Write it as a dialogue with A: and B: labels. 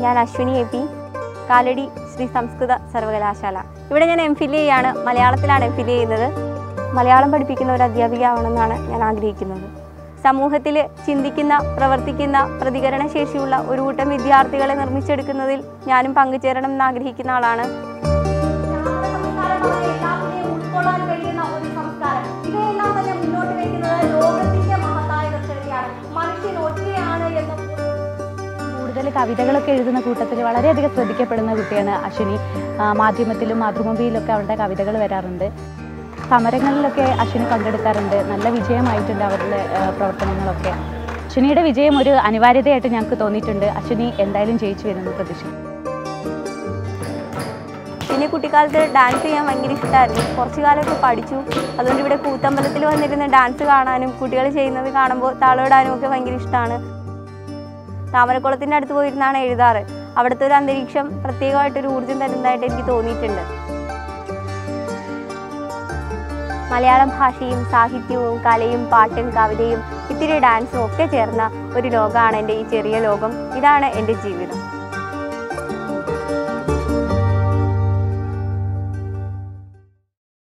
A: ഞാൻ Ashwini A P Kalady Sree സംസ്കൃത സർവകലാശാല ഇവിടെ ഞാൻ എം ഫിൽ ചെയ്യാണ് മലയാളത്തിലാണ് എം ഫിൽ ചെയ്യുന്നത് മലയാളം പഠിപ്പിക്കുന്ന ഒരു അധ്യാപിക ആവണമെന്നാണ് ഞാൻ ആഗ്രഹിക്കുന്നത് സമൂഹത്തിൽ ചിന്തിക്കുന്ന പ്രവർത്തിക്കുന്ന പ്രതികരണശേഷിയുള്ള ഒരു കൂട്ടം വിദ്യാർത്ഥികളെ നിർമ്മിച്ചെടുക്കുന്നതിൽ ഞാനും പങ്കുചേരണം എന്ന് ആഗ്രഹിക്കുന്ന ആളാണ് ഉൾക്കൊള്ളാൻ കഴിയുന്ന ഒരു സംസ്കാരം ഇവയെല്ലാം തന്നെ മുന്നോട്ട് വയ്ക്കുന്നത് ലോകത്തിന്റെ മഹത്തായ ദർശനത്തെയാണ് മനുഷ്യൻ ഒറ്റയാണ് എന്ന
B: കൂടുതൽ കവിതകളൊക്കെ എഴുതുന്ന കൂട്ടത്തിൽ വളരെയധികം ശ്രദ്ധിക്കപ്പെടുന്ന കുട്ടിയാണ് അശ്വിനി ആ, മാധ്യമത്തിലും മാതൃഭൂമിയിലൊക്കെ അവരുടെ കവിതകൾ വരാറുണ്ട് സമരങ്ങളിലൊക്കെ അശ്വിനി പങ്കെടുക്കാറുണ്ട് നല്ല വിജയമായിട്ടുണ്ട് അവരുടെ ആ, പ്രവർത്തനങ്ങളൊക്കെ അശ്വിനിയുടെ വിജയം ഒരു അനിവാര്യതയായിട്ട് ഞങ്ങൾക്ക് തോന്നിയിട്ടുണ്ട് അശ്വിനി എന്തായാലും ജയിച്ചു വരുമെന്ന് പ്രതീക്ഷിക്കുന്നു
A: പിന്നെ കുട്ടിക്കാലത്ത് ഡാൻസ് ചെയ്യാൻ ഭയങ്കര ഇഷ്ടമായിരുന്നു കുറച്ചു കാലമൊക്കെ പഠിച്ചു അതുകൊണ്ട് ഇവിടെ കൂത്തമ്പലത്തിൽ വന്നിരുന്ന് ഡാൻസ് കാണാനും കുട്ടികൾ ചെയ്യുന്നത് കാണുമ്പോൾ താളമിടാനും ഒക്കെ ഭയങ്കര ഇഷ്ടമാണ് താമരക്കുളത്തിൻ്റെ അടുത്ത് പോയിരുന്നാണ് എഴുതാറ് അവിടുത്തെ ഒരു അന്തരീക്ഷം പ്രത്യേകമായിട്ടൊരു ഊർജ്ജം തരുന്നതായിട്ട് എനിക്ക് തോന്നിയിട്ടുണ്ട് മലയാളം ഭാഷയും സാഹിത്യവും കലയും പാട്ടും കവിതയും ഇത്തിരി ഡാൻസും ഒക്കെ ചേർന്ന ഒരു ലോകമാണ് എൻ്റെ ഈ ചെറിയ ലോകം ഇതാണ് എൻ്റെ ജീവിതം